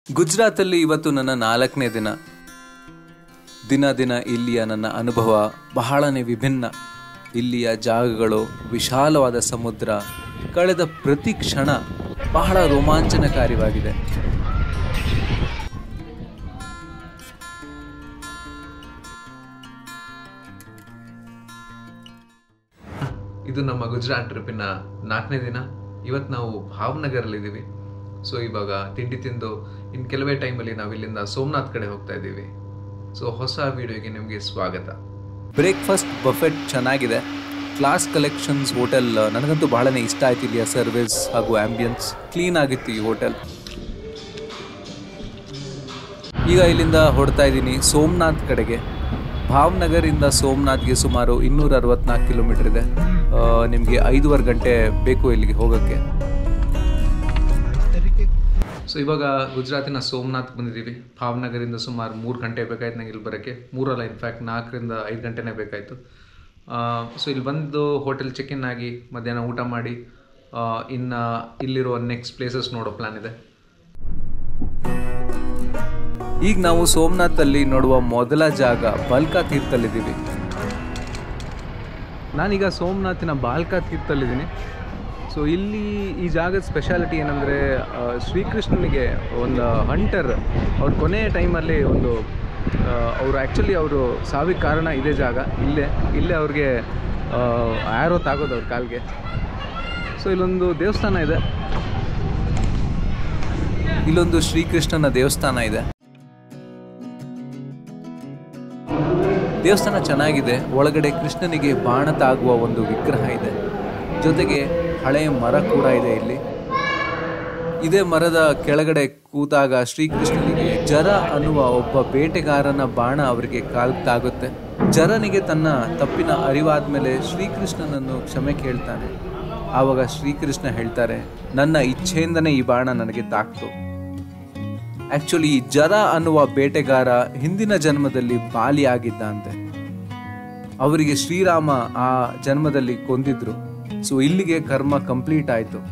ಗುಜರಾತಲ್ಲಿ ಇವತ್ತು ನನ್ನ ನಾಲ್ಕನೇ ದಿನ ದಿನ ದಿನ ಇಲ್ಲಿಯ ನನ್ನ ಅನುಭವ ಬಹಳನೇ ವಿಭಿನ್ನ ಇಲ್ಲಿಯ ಜಾಗಗಳು ವಿಶಾಲವಾದ ಸಮುದ್ರ ಕಳೆದ ಪ್ರತಿ ಕ್ಷಣ ಬಹಳ ರೋಮಾಂಚನಕಾರಿಯಾಗಿದೆ ಇದು ನಮ್ಮ ಗುಜರಾತ್ ಟ್ರಿಪ್ಪಿನ ನಾಲ್ಕನೇ ದಿನ ಇವತ್ತು ನಾವು ಭಾವನಗರಲ್ಲಿದ್ದೀವಿ ಸೊ ಇವಾಗ ತಿಂಡಿ ತಿಂದು ಇನ್ನು ಕೆಲವೇ ಟೈಮಲ್ಲಿ ನಾವು ಇಲ್ಲಿಂದ ಸೋಮನಾಥ್ ಕಡೆ ಹೋಗ್ತಾ ಇದ್ದೀವಿ ಸೊ ಹೊಸ ವಿಡಿಯೋಗೆ ನಿಮಗೆ ಸ್ವಾಗತ ಬ್ರೇಕ್ಫಾಸ್ಟ್ ಬಫೆಟ್ ಚೆನ್ನಾಗಿದೆ ಕ್ಲಾಸ್ ಕಲೆಕ್ಷನ್ಸ್ ಹೋಟೆಲ್ ನನಗಂತೂ ಬಹಳನೇ ಇಷ್ಟ ಆಯ್ತು ಇಲ್ಲಿಯ ಸರ್ವಿಸ್ ಹಾಗೂ ಆಂಬಿಯನ್ಸ್ ಕ್ಲೀನ್ ಆಗಿತ್ತು ಈ ಹೋಟೆಲ್ ಈಗ ಇಲ್ಲಿಂದ ಹೊಡ್ತಾ ಇದ್ದೀನಿ ಸೋಮನಾಥ್ ಕಡೆಗೆ ಭಾವ್ನಗರಿಂದ ಸೋಮನಾಥ್ಗೆ ಸುಮಾರು ಇನ್ನೂರ ಅರವತ್ನಾಲ್ಕು ಕಿಲೋಮೀಟರ್ ಇದೆ ನಿಮಗೆ ಐದೂವರೆ ಗಂಟೆ ಬೇಕು ಇಲ್ಲಿಗೆ ಹೋಗೋಕ್ಕೆ ಸೊ ಇವಾಗ ಗುಜರಾತಿನ ಸೋಮನಾಥ್ ಬಂದಿದ್ದೀವಿ ಭಾವ್ನಗರಿಂದ ಸುಮಾರು ಮೂರು ಗಂಟೆ ಬೇಕಾಯ್ತು ನಂಗೆ ಇಲ್ಲಿ ಬರೋಕ್ಕೆ ಮೂರಲ್ಲ ಇನ್ಫ್ಯಾಕ್ಟ್ ನಾಲ್ಕರಿಂದ ಐದು ಗಂಟೆನೇ ಬೇಕಾಯಿತು ಸೊ ಇಲ್ಲಿ ಬಂದು ಹೋಟೆಲ್ ಚೆಕ್ ಇನ್ ಆಗಿ ಮಧ್ಯಾಹ್ನ ಊಟ ಮಾಡಿ ಇನ್ನು ಇಲ್ಲಿರೋ ನೆಕ್ಸ್ಟ್ ಪ್ಲೇಸಸ್ ನೋಡೋ ಪ್ಲ್ಯಾನ್ ಇದೆ ಈಗ ನಾವು ಸೋಮನಾಥಲ್ಲಿ ನೋಡುವ ಮೊದಲ ಜಾಗ ಬಾಲ್ಕಾ ತೀರ್ಥಲ್ಲಿದ್ದೀವಿ ನಾನೀಗ ಸೋಮನಾಥಿನ ಬಾಲ್ಕಾ ತೀರ್ಥಲ್ಲಿದ್ದೀನಿ ಸೊ ಇಲ್ಲಿ ಈ ಜಾಗದ ಸ್ಪೆಷಾಲಿಟಿ ಏನಂದರೆ ಶ್ರೀಕೃಷ್ಣನಿಗೆ ಒಂದು ಹಂಟರ್ ಅವ್ರ ಕೊನೆಯ ಟೈಮಲ್ಲಿ ಒಂದು ಅವರು ಆ್ಯಕ್ಚುಲಿ ಅವರು ಸಾವಿಗೆ ಕಾರಣ ಇದೇ ಜಾಗ ಇಲ್ಲೇ ಇಲ್ಲೇ ಅವ್ರಿಗೆ ಆ್ಯರೋ ತಾಗೋದು ಅವ್ರ ಕಾಲ್ಗೆ ಸೊ ಇಲ್ಲೊಂದು ದೇವಸ್ಥಾನ ಇದೆ ಇಲ್ಲೊಂದು ಶ್ರೀಕೃಷ್ಣನ ದೇವಸ್ಥಾನ ಇದೆ ದೇವಸ್ಥಾನ ಚೆನ್ನಾಗಿದೆ ಒಳಗಡೆ ಕೃಷ್ಣನಿಗೆ ಬಾಣ ತಾಗುವ ಒಂದು ವಿಗ್ರಹ ಇದೆ ಜೊತೆಗೆ ಹಳೆಯ ಮರ ಕೂಡ ಇದೆ ಇಲ್ಲಿ ಇದೇ ಮರದ ಕೆಳಗಡೆ ಕೂತಾಗ ಶ್ರೀಕೃಷ್ಣನಿಗೆ ಜರ ಅನ್ನುವ ಒಬ್ಬ ಬೇಟೆಗಾರನ ಬಾಣ ಅವರಿಗೆ ಕಾಲ್ ತಾಗುತ್ತೆ ಜರನಿಗೆ ತನ್ನ ತಪ್ಪಿನ ಅರಿವಾದ ಮೇಲೆ ಶ್ರೀಕೃಷ್ಣನನ್ನು ಕ್ಷಮೆ ಕೇಳ್ತಾನೆ ಆವಾಗ ಶ್ರೀಕೃಷ್ಣ ಹೇಳ್ತಾರೆ ನನ್ನ ಇಚ್ಛೆಯಿಂದನೇ ಈ ಬಾಣ ನನಗೆ ತಾಕ್ತು ಆಕ್ಚುಲಿ ಜರ ಅನ್ನುವ ಬೇಟೆಗಾರ ಹಿಂದಿನ ಜನ್ಮದಲ್ಲಿ ಬಾಲಿ ಆಗಿದ್ದಂತೆ ಅವರಿಗೆ ಶ್ರೀರಾಮ ಆ ಜನ್ಮದಲ್ಲಿ ಕೊಂದಿದ್ರು ಸೊ ಇಲ್ಲಿಗೆ ಕರ್ಮ ಕಂಪ್ಲೀಟ್ ಆಯ್ತು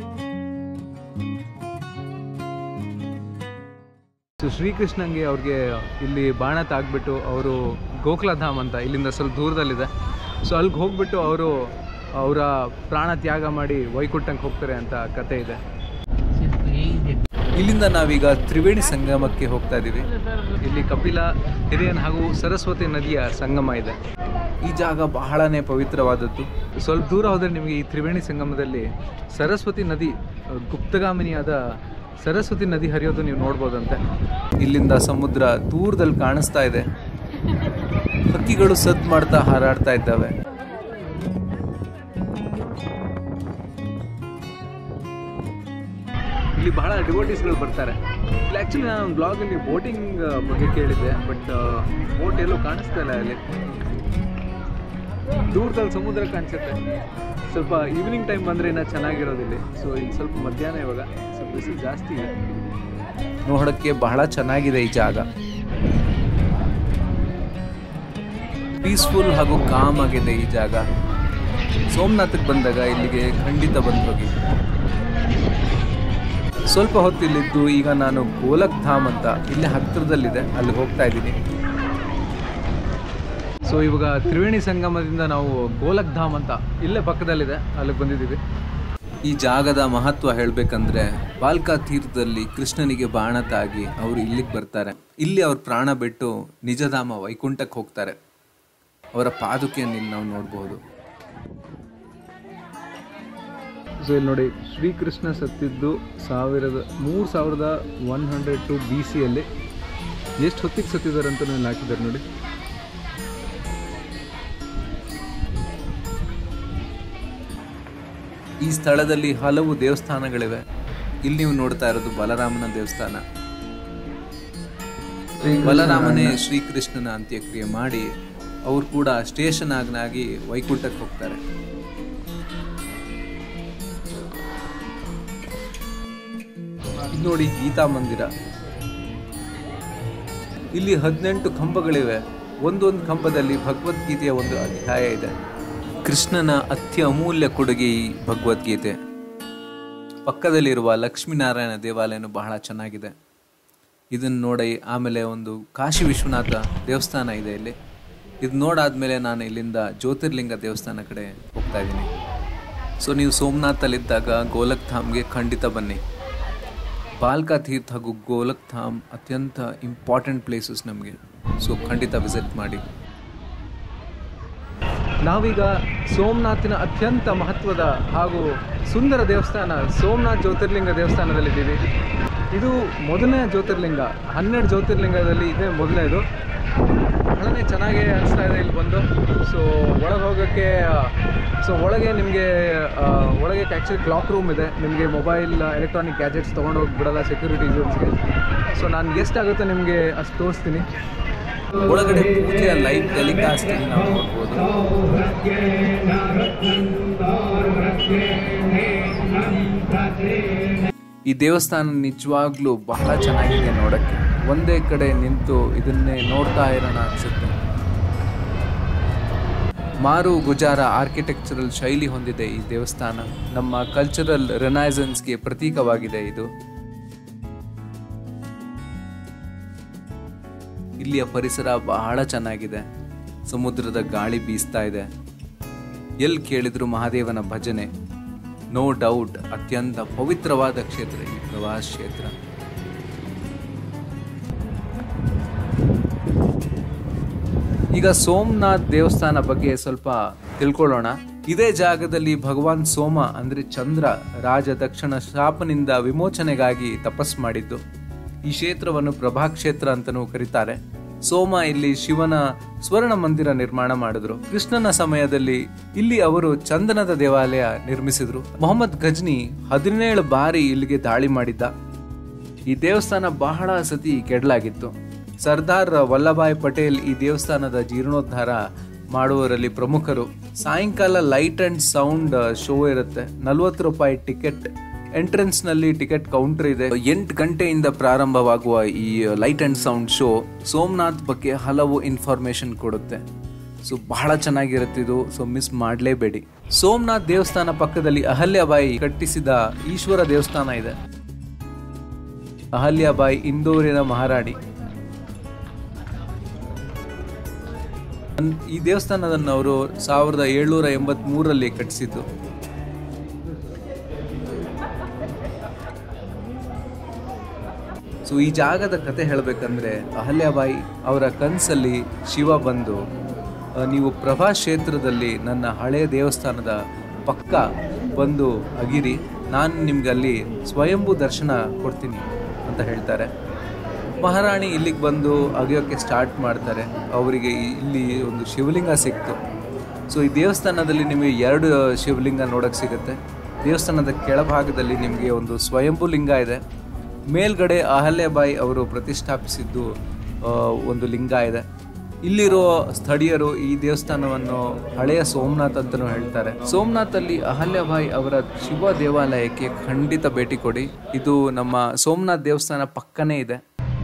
ಸೊ ಶ್ರೀಕೃಷ್ಣಂಗೆ ಅವ್ರಿಗೆ ಇಲ್ಲಿ ಬಾಣ ತಾಗ್ಬಿಟ್ಟು ಅವರು ಗೋಕುಲಧಾಮ್ ಅಂತ ಇಲ್ಲಿಂದ ಸ್ವಲ್ಪ ದೂರದಲ್ಲಿದೆ ಸೊ ಅಲ್ಲಿಗೆ ಹೋಗ್ಬಿಟ್ಟು ಅವರು ಅವರ ಪ್ರಾಣ ತ್ಯಾಗ ಮಾಡಿ ವೈಕುಂಠಂಗೆ ಹೋಗ್ತಾರೆ ಅಂತ ಕತೆ ಇದೆ ಇಲ್ಲಿಂದ ನಾವೀಗ ತ್ರಿವೇಣಿ ಸಂಗಮಕ್ಕೆ ಹೋಗ್ತಾ ಇದ್ದೀವಿ ಇಲ್ಲಿ ಕಪಿಲ ಹಿರಿಯನ್ ಹಾಗೂ ಸರಸ್ವತಿ ನದಿಯ ಸಂಗಮ ಇದೆ ಈ ಜಾಗ ಬಹಳನೇ ಪವಿತ್ರವಾದದ್ದು ಸ್ವಲ್ಪ ದೂರ ಹೋದರೆ ನಿಮಗೆ ಈ ತ್ರಿವೇಣಿ ಸಂಗಮದಲ್ಲಿ ಸರಸ್ವತಿ ನದಿ ಗುಪ್ತಗಾಮಿನಿಯಾದ ಸರಸ್ವತಿ ನದಿ ಹರಿಯೋದು ನೀವು ನೋಡ್ಬೋದಂತೆ ಇಲ್ಲಿಂದ ಸಮುದ್ರ ದೂರದಲ್ಲಿ ಕಾಣಿಸ್ತಾ ಇದೆ ಹಕ್ಕಿಗಳು ಸದ್ ಮಾಡ್ತಾ ಹಾರಾಡ್ತಾ ಇದ್ದಾವೆ ಇಲ್ಲಿ ಬಹಳ ಡಿವೋಟೀಸ್ಗಳು ಬರ್ತಾರೆ ಇಲ್ಲಿ ಆ್ಯಕ್ಚುಲಿ ನಾನು ಬ್ಲಾಗಲ್ಲಿ ಬೋಟಿಂಗ್ ಬಗ್ಗೆ ಕೇಳಿದ್ದೆ ಬಟ್ ಬೋಟ್ ಎಲ್ಲೂ ಕಾಣಿಸ್ತಾ ಇಲ್ಲ ಅಲ್ಲಿ ದೂರದಲ್ಲಿ ಸಮುದ್ರ ಕಾಣಿಸುತ್ತೆ ಸ್ವಲ್ಪ ಈವ್ನಿಂಗ್ ಟೈಮ್ ಬಂದರೆ ಇನ್ನೂ ಚೆನ್ನಾಗಿರೋದಿಲ್ಲಿ ಸೊ ಈಗ ಸ್ವಲ್ಪ ಮಧ್ಯಾಹ್ನ ಇವಾಗ ಸ್ವಲ್ಪ ಬಿಸಿಲು ಜಾಸ್ತಿ ಇದೆ ನೋಡೋಕ್ಕೆ ಬಹಳ ಚೆನ್ನಾಗಿದೆ ಈ ಜಾಗ ಪೀಸ್ಫುಲ್ ಹಾಗೂ ಕಾಮ್ ಆಗಿದೆ ಈ ಜಾಗ ಸೋಮನಾಥಕ್ಕೆ ಬಂದಾಗ ಇಲ್ಲಿಗೆ ಖಂಡಿತ ಬಂದು ಹೋಗಿ ಸ್ವಲ್ಪ ಹೊತ್ತು ಇಲ್ಲಿದ್ದು ಈಗ ನಾನು ಗೋಲಕ್ ಧಾಮ್ ಅಂತ ಇಲ್ಲೇ ಹತ್ತಿರದಲ್ಲಿದೆ ಅಲ್ಲಿಗೆ ಹೋಗ್ತಾ ಇದ್ದೀನಿ ಸೊ ಇವಾಗ ತ್ರಿವೇಣಿ ಸಂಗಮದಿಂದ ನಾವು ಗೋಲಕ್ ಧಾಮ್ ಅಂತ ಇಲ್ಲೇ ಪಕ್ಕದಲ್ಲಿದೆ ಅಲ್ಲಿಗೆ ಬಂದಿದ್ದೀವಿ ಈ ಜಾಗದ ಮಹತ್ವ ಹೇಳಬೇಕಂದ್ರೆ ಬಾಲ್ಕಾ ತೀರ್ಥದಲ್ಲಿ ಕೃಷ್ಣನಿಗೆ ಬಾಣ ತಾಗಿ ಅವರು ಇಲ್ಲಿಗೆ ಬರ್ತಾರೆ ಇಲ್ಲಿ ಅವ್ರ ಪ್ರಾಣ ಬಿಟ್ಟು ನಿಜಧಾಮ ವೈಕುಂಠಕ್ಕೆ ಹೋಗ್ತಾರೆ ಅವರ ಪಾದುಕೆಯನ್ನು ಇಲ್ಲಿ ನಾವು ನೋಡಬಹುದು ಸೊ ಇಲ್ಲಿ ನೋಡಿ ಶ್ರೀಕೃಷ್ಣ ಸತ್ತಿದ್ದು ಸಾವಿರದ ಮೂರು ಸಾವಿರದ ಒನ್ ಹಂಡ್ರೆಡ್ ಟು ಬಿ ಸಿಯಲ್ಲಿ ಎಷ್ಟು ಹೊತ್ತಿಗೆ ಸತ್ತಿದ್ದಾರೆ ಅಂತ ಇಲ್ಲಿ ಹಾಕಿದ್ದಾರೆ ನೋಡಿ ಈ ಸ್ಥಳದಲ್ಲಿ ಹಲವು ದೇವಸ್ಥಾನಗಳಿವೆ ಇಲ್ಲಿ ನೀವು ನೋಡ್ತಾ ಇರೋದು ಬಲರಾಮನ ದೇವಸ್ಥಾನ ಬಲರಾಮನೇ ಶ್ರೀಕೃಷ್ಣನ ಅಂತ್ಯಕ್ರಿಯೆ ಮಾಡಿ ಅವ್ರು ಕೂಡ ಸ್ಟೇಷನ್ ಆಗನಾಗಿ ವೈಕುಂಠಕ್ಕೆ ಹೋಗ್ತಾರೆ ಇದು ನೋಡಿ ಗೀತಾ ಮಂದಿರ ಇಲ್ಲಿ ಹದಿನೆಂಟು ಕಂಬಗಳಿವೆ ಒಂದೊಂದು ಕಂಬದಲ್ಲಿ ಭಗವದ್ಗೀತೆಯ ಒಂದು ಅಧ್ಯಾಯ ಇದೆ ಕೃಷ್ಣನ ಅತ್ಯ ಅಮೂಲ್ಯ ಕೊಡುಗೆ ಈ ಭಗವದ್ಗೀತೆ ಪಕ್ಕದಲ್ಲಿರುವ ಲಕ್ಷ್ಮೀನಾರಾಯಣ ದೇವಾಲಯನು ಬಹಳ ಚೆನ್ನಾಗಿದೆ ಇದನ್ನು ನೋಡಿ ಆಮೇಲೆ ಒಂದು ಕಾಶಿ ವಿಶ್ವನಾಥ ದೇವಸ್ಥಾನ ಇದೆ ಇಲ್ಲಿ ಇದು ನೋಡಾದ್ಮೇಲೆ ನಾನು ಇಲ್ಲಿಂದ ಜ್ಯೋತಿರ್ಲಿಂಗ ದೇವಸ್ಥಾನ ಕಡೆ ಹೋಗ್ತಾ ಇದ್ದೀನಿ ಸೊ ನೀವು ಸೋಮನಾಥಲ್ಲಿದ್ದಾಗ ಗೋಲಕ್ ಧಾಮ್ಗೆ ಖಂಡಿತ ಬನ್ನಿ ಬಾಲ್ಕಾ ತೀರ್ಥ ಹಾಗೂ ಗೋಲಕ್ ಧಾಮ್ ಅತ್ಯಂತ ಇಂಪಾರ್ಟೆಂಟ್ ಪ್ಲೇಸಸ್ ನಮಗೆ ಸೊ ಖಂಡಿತ ವಿಸಿಟ್ ಮಾಡಿ ನಾವೀಗ ಸೋಮನಾಥಿನ ಅತ್ಯಂತ ಮಹತ್ವದ ಹಾಗೂ ಸುಂದರ ದೇವಸ್ಥಾನ ಸೋಮನಾಥ್ ಜ್ಯೋತಿರ್ಲಿಂಗ ದೇವಸ್ಥಾನದಲ್ಲಿದ್ದೀವಿ ಇದು ಮೊದಲನೇ ಜ್ಯೋತಿರ್ಲಿಂಗ ಹನ್ನೆರಡು ಜ್ಯೋತಿರ್ಲಿಂಗದಲ್ಲಿ ಇದೇ ಮೊದಲನೇದು ಬಹಳನೇ ಚೆನ್ನಾಗಿ ಅನಿಸ್ತಾ ಇದೆ ಇಲ್ಲಿ ಬಂದು ಸೊ ಒಳಗೆ ಹೋಗೋಕ್ಕೆ ಸೊ ಒಳಗೆ ನಿಮಗೆ ಒಳಗೆ ಆ್ಯಕ್ಚುಲಿ ಕ್ಲಾಕ್ ರೂಮ್ ಇದೆ ನಿಮಗೆ ಮೊಬೈಲ್ ಎಲೆಕ್ಟ್ರಾನಿಕ್ ಗ್ಯಾಜೆಟ್ಸ್ ತೊಗೊಂಡು ಹೋಗಿ ಬಿಡಲ್ಲ ಸೆಕ್ಯೂರಿಟಿ ರೀಸನ್ಸ್ಗೆ ಸೊ ನಾನು ಎಷ್ಟಾಗುತ್ತೋ ನಿಮಗೆ ಅಷ್ಟು ತೋರಿಸ್ತೀನಿ ಒಳಗಡೆ ಪೂಜೆಯ ಲೈವ್ ಟೆಲಿಕಾಸ್ಟ್ ನಾವು ನೋಡ್ಬೋದು ಈ ದೇವಸ್ಥಾನ ನಿಜವಾಗ್ಲೂ ಬಹಳ ಚೆನ್ನಾಗಿದೆ ನೋಡಕ್ಕೆ ಒಂದೇ ಕಡೆ ನಿಂತು ಇದನ್ನೇ ನೋಡ್ತಾ ಇರೋಣ ಅನ್ಸುತ್ತೆ ಮಾರು ಗುಜಾರ ಆರ್ಕಿಟೆಕ್ಚರಲ್ ಶೈಲಿ ಹೊಂದಿದೆ ಈ ದೇವಸ್ಥಾನ ನಮ್ಮ ಕಲ್ಚರಲ್ ರೆನೈಸನ್ಸ್ಗೆ ಪ್ರತೀಕವಾಗಿದೆ ಇದು ಇಲ್ಲಿಯ ಪರಿಸರ ಬಹಳ ಚೆನ್ನಾಗಿದೆ ಸಮುದ್ರದ ಗಾಳಿ ಬೀಸ್ತಾ ಇದೆ ಎಲ್ಲಿ ಕೇಳಿದ್ರು ಮಹಾದೇವನ ಭಜನೆ ನೋ ಡೌಟ್ ಅತ್ಯಂತ ಪವಿತ್ರವಾದ ಕ್ಷೇತ್ರ ಈ ಪ್ರವಾಸ ಕ್ಷೇತ್ರ ಈಗ ಸೋಮನಾಥ್ ದೇವಸ್ಥಾನ ಬಗ್ಗೆ ಸ್ವಲ್ಪ ತಿಳ್ಕೊಳ್ಳೋಣ ಇದೇ ಜಾಗದಲ್ಲಿ ಭಗವಾನ್ ಸೋಮ ಅಂದ್ರೆ ಚಂದ್ರ ರಾಜ ದಕ್ಷಿಣ ಶಾಪನಿಂದ ವಿಮೋಚನೆಗಾಗಿ ತಪಸ್ ಮಾಡಿದ್ದು ಈ ಕ್ಷೇತ್ರವನ್ನು ಪ್ರಭಾ ಕ್ಷೇತ್ರ ಅಂತಲೂ ಕರೀತಾರೆ ಸೋಮ ಇಲ್ಲಿ ಶಿವನ ಸ್ವರ್ಣ ಮಂದಿರ ನಿರ್ಮಾಣ ಮಾಡಿದ್ರು ಕೃಷ್ಣನ ಸಮಯದಲ್ಲಿ ಇಲ್ಲಿ ಅವರು ಚಂದನದ ದೇವಾಲಯ ನಿರ್ಮಿಸಿದ್ರು ಮೊಹಮ್ಮದ್ ಗಜ್ನಿ ಹದಿನೇಳು ಬಾರಿ ಇಲ್ಲಿಗೆ ದಾಳಿ ಮಾಡಿದ್ದ ಈ ದೇವಸ್ಥಾನ ಬಹಳ ಸತಿ ಕೆಡಲಾಗಿತ್ತು ಸರ್ದಾರ್ ವಲ್ಲಭಾಯ್ ಪಟೇಲ್ ಈ ದೇವಸ್ಥಾನದ ಜೀರ್ಣೋದ್ಧಾರ ಮಾಡುವವರಲ್ಲಿ ಪ್ರಮುಖರು ಸಾಯಂಕಾಲ ಲೈಟ್ ಅಂಡ್ ಸೌಂಡ್ ಶೋ ಇರುತ್ತೆ ನಲ್ವತ್ತು ರೂಪಾಯಿ ಟಿಕೆಟ್ ಎಂಟ್ರೆನ್ಸ್ ನಲ್ಲಿ ಟಿಕೆಟ್ ಕೌಂಟರ್ ಇದೆ ಎಂಟು ಗಂಟೆಯಿಂದ ಪ್ರಾರಂಭವಾಗುವ ಈ light and sound show Somnath ಬಗ್ಗೆ ಹಲವು ಇನ್ಫಾರ್ಮೇಶನ್ ಕೊಡುತ್ತೆ ಸೊ ಬಹಳ ಚೆನ್ನಾಗಿರುತ್ತೆ ಇದು ಸೊ ಮಿಸ್ ಮಾಡಲೇಬೇಡಿ ಸೋಮನಾಥ್ ದೇವಸ್ಥಾನ ಪಕ್ಕದಲ್ಲಿ ಅಹಲ್ಯಾಬಾಯಿ ಕಟ್ಟಿಸಿದ ಈಶ್ವರ ದೇವಸ್ಥಾನ ಇದೆ ಅಹಲ್ಯಾಬಾಯಿ ಇಂದೋರಿನ ಮಹಾರಾಣಿ ಈ ದೇವಸ್ಥಾನವನ್ನು ಅವರು ಸಾವಿರದ ಏಳ್ನೂರ ಎಂಬತ್ ಮೂರರಲ್ಲಿ ಕಟ್ಟಿಸಿದ್ದು ಸೊ ಈ ಜಾಗದ ಕತೆ ಹೇಳಬೇಕಂದ್ರೆ ಅಹಲ್ಯಾಬಾಯಿ ಅವರ ಕನಸಲ್ಲಿ ಶಿವ ಬಂದು ಆ, ನೀವು ಪ್ರಭಾ ಕ್ಷೇತ್ರದಲ್ಲಿ ನನ್ನ ಹಳೆಯ ದೇವಸ್ಥಾನದ ಪಕ್ಕ ಬಂದು ಅಗಿರಿ ನಾನು ನಿಮ್ಗೆ ಅಲ್ಲಿ ಸ್ವಯಂಭೂ ದರ್ಶನ ಕೊಡ್ತೀನಿ ಅಂತ ಹೇಳ್ತಾರೆ ಮಹಾರಾಣಿ ಇಲ್ಲಿಗೆ ಬಂದು ಅಗಿಯೋಕ್ಕೆ ಸ್ಟಾರ್ಟ್ ಮಾಡ್ತಾರೆ ಅವರಿಗೆ ಇಲ್ಲಿ ಒಂದು ಶಿವಲಿಂಗ ಸಿಕ್ತು ಸೊ ಈ ದೇವಸ್ಥಾನದಲ್ಲಿ ನಿಮಗೆ ಎರಡು ಶಿವಲಿಂಗ ನೋಡೋಕ್ಕೆ ಸಿಗುತ್ತೆ ದೇವಸ್ಥಾನದ ಕೆಳಭಾಗದಲ್ಲಿ ನಿಮಗೆ ಒಂದು ಸ್ವಯಂಭೂ ಲಿಂಗ ಇದೆ ಮೇಲ್ಗಡೆ ಅಹಲ್ಯಾಬಾಯಿ ಅವರು ಪ್ರತಿಷ್ಠಾಪಿಸಿದ್ದು ಆ, ಒಂದು ಲಿಂಗ ಇದೆ ಇಲ್ಲಿರೋ ಸ್ಥಳೀಯರು ಈ ದೇವಸ್ಥಾನವನ್ನು ಹಳೆಯ ಸೋಮನಾಥ್ ಅಂತಲೂ ಹೇಳ್ತಾರೆ ಸೋಮನಾಥ್ ಅಲ್ಲಿ ಅಹಲ್ಯಾಬಾಯಿ ಅವರ ಶಿವ ದೇವಾಲಯಕ್ಕೆ ಖಂಡಿತ ಭೇಟಿ ಕೊಡಿ ಇದು ನಮ್ಮ ಸೋಮನಾಥ್ ದೇವಸ್ಥಾನ ಪಕ್ಕನೇ ಇದೆ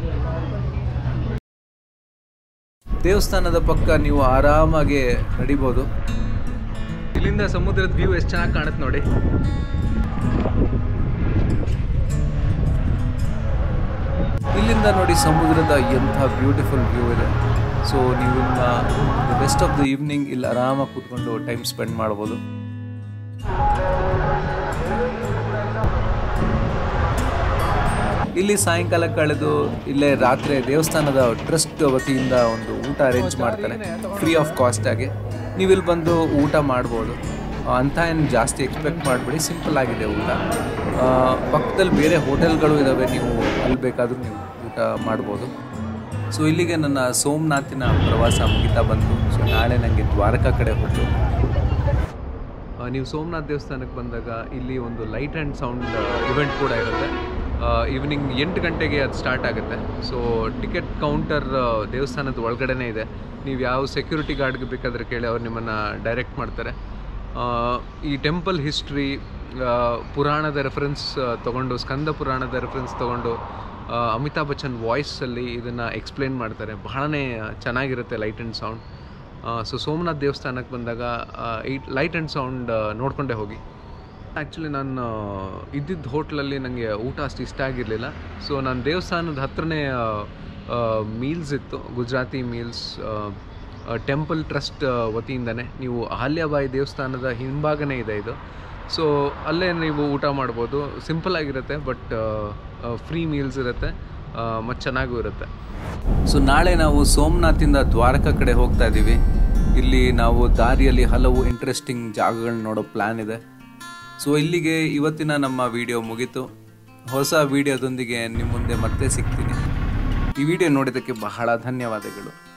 ದೇವಸ್ಥಾನದ ಪಕ್ಕ ನೀವು ಆರಾಮಾಗಿ ನಡಿಬೋದು ಇಲ್ಲಿಂದ ಸಮುದ್ರದ ವ್ಯೂ ಎಷ್ಟು ಚೆನ್ನಾಗಿ ಕಾಣುತ್ತೆ ನೋಡಿ ಇಲ್ಲಿಂದ ನೋಡಿ ಸಮುದ್ರದ ಎಂಥ ಬ್ಯೂಟಿಫುಲ್ ವ್ಯೂ ಇದೆ ಸೊ ನೀವು ನಿಮ್ಮ ಬೆಸ್ಟ್ ಆಫ್ ದ ಈವ್ನಿಂಗ್ ಇಲ್ಲಿ ಆರಾಮಾಗಿ ಕೂತ್ಕೊಂಡು ಟೈಮ್ ಸ್ಪೆಂಡ್ ಮಾಡ್ಬೋದು ಇಲ್ಲಿ ಸಾಯಂಕಾಲ ಕಳೆದು ಇಲ್ಲೇ ರಾತ್ರಿ ದೇವಸ್ಥಾನದ ಟ್ರಸ್ಟ್ ವತಿಯಿಂದ ಒಂದು ಊಟ ಅರೇಂಜ್ ಮಾಡ್ತಾರೆ ಫ್ರೀ ಆಫ್ ಕಾಸ್ಟ್ ಆಗಿ ನೀವು ಇಲ್ಲಿ ಬಂದು ಊಟ ಮಾಡ್ಬೋದು ಆ, ಅಂತ ಏನು ಜಾಸ್ತಿ ಎಕ್ಸ್ಪೆಕ್ಟ್ ಮಾಡಬೇಡಿ ಸಿಂಪಲ್ ಆಗಿದೆ ಊಟ ಆ, ಪಕ್ಕದಲ್ಲಿ ಬೇರೆ ಹೋಟೆಲ್ಗಳು ಇದ್ದಾವೆ ನೀವು ಅಲ್ಲಿ ಬೇಕಾದರೂ ನೀವು ಊಟ ಮಾಡ್ಬೋದು ಸೊ ಇಲ್ಲಿಗೆ ನನ್ನ ಸೋಮನಾಥಿನ ಪ್ರವಾಸ ಮುಗಿತಾ ಬಂತು ಸೊ ನಾಳೆ ನನಗೆ ದ್ವಾರಕಾ ಕಡೆ ಹೋಗ್ಬೇಕು ಆ, ನೀವು ಸೋಮನಾಥ್ ದೇವಸ್ಥಾನಕ್ಕೆ ಬಂದಾಗ ಇಲ್ಲಿ ಒಂದು ಲೈಟ್ ಆ್ಯಂಡ್ ಸೌಂಡ್ ಇವೆಂಟ್ ಕೂಡ ಇರುತ್ತೆ ಈವ್ನಿಂಗ್ ಎಂಟು ಗಂಟೆಗೆ ಅದು ಸ್ಟಾರ್ಟ್ ಆಗುತ್ತೆ ಸೊ ಟಿಕೆಟ್ ಕೌಂಟರ್ ದೇವಸ್ಥಾನದ ಒಳಗಡೆನೇ ಇದೆ ನೀವು ಯಾವ ಸೆಕ್ಯೂರಿಟಿ ಗಾರ್ಡ್ಗೆ ಬೇಕಾದರೆ ಕೇಳಿ ಅವ್ರು ನಿಮ್ಮನ್ನು ಡೈರೆಕ್ಟ್ ಮಾಡ್ತಾರೆ ಆ, ಈ ಟೆಂಪಲ್ ಹಿಸ್ಟ್ರಿ ಪುರಾಣದ ರೆಫರೆನ್ಸ್ ತೊಗೊಂಡು ಸ್ಕಂದ ಪುರಾಣದ ರೆಫರೆನ್ಸ್ ತೊಗೊಂಡು ಆ, ಅಮಿತಾಬ್ ಬಚ್ಚನ್ ವಾಯ್ಸಲ್ಲಿ ಇದನ್ನು ಎಕ್ಸ್ಪ್ಲೇನ್ ಮಾಡ್ತಾರೆ ಬಹಳನೇ ಚೆನ್ನಾಗಿರುತ್ತೆ light and sound so Somnath ದೇವಸ್ಥಾನಕ್ಕೆ ಬಂದಾಗ ಈ ಲೈಟ್ ಆ್ಯಂಡ್ ಸೌಂಡ್ ನೋಡ್ಕೊಂಡೇ ಹೋಗಿ ಆ್ಯಕ್ಚುಲಿ ನಾನು ಇದ್ದಿದ್ದ ಹೋಟ್ಲಲ್ಲಿ ನನಗೆ ಊಟ ಅಷ್ಟು ಇಷ್ಟ ಆಗಿರಲಿಲ್ಲ ಸೊ ನಾನು ದೇವಸ್ಥಾನದ ಹತ್ರನೇ ಮೀಲ್ಸ್ ಇತ್ತು ಗುಜರಾತಿ ಮೀಲ್ಸ್ ಟೆಂಪಲ್ ಟ್ರಸ್ಟ್ ವತಿಯಿಂದನೇ ನೀವು ಅಹಲ್ಯಾಬಾಯಿ ದೇವಸ್ಥಾನದ ಹಿಂಭಾಗನೇ ಇದೆ ಇದು ಸೊ ಅಲ್ಲೇ ನೀವು ಊಟ ಮಾಡ್ಬೋದು ಸಿಂಪಲ್ ಆಗಿರುತ್ತೆ ಬಟ್ ಫ್ರೀ ಮೀಲ್ಸ್ ಇರುತ್ತೆ ಮತ್ತು ಚೆನ್ನಾಗೂ ಇರುತ್ತೆ ಸೊ ನಾಳೆ ನಾವು ಸೋಮನಾಥಿಂದ ದ್ವಾರಕಾ ಕಡೆ ಹೋಗ್ತಾ ಇದ್ದೀವಿ ಇಲ್ಲಿ ನಾವು ದಾರಿಯಲ್ಲಿ ಹಲವು ಇಂಟ್ರೆಸ್ಟಿಂಗ್ ಜಾಗಗಳನ್ನ ನೋಡೋ ಪ್ಲ್ಯಾನ್ ಇದೆ ಸೊ ಇಲ್ಲಿಗೆ ಇವತ್ತಿನ ನಮ್ಮ ವಿಡಿಯೋ ಮುಗೀತು ಹೊಸ ವಿಡಿಯೋದೊಂದಿಗೆ ನಿಮ್ಮ ಮುಂದೆ ಮತ್ತೆ ಸಿಗ್ತೀನಿ ಈ ವಿಡಿಯೋ ನೋಡಿದ್ದಕ್ಕೆ ಬಹಳ ಧನ್ಯವಾದಗಳು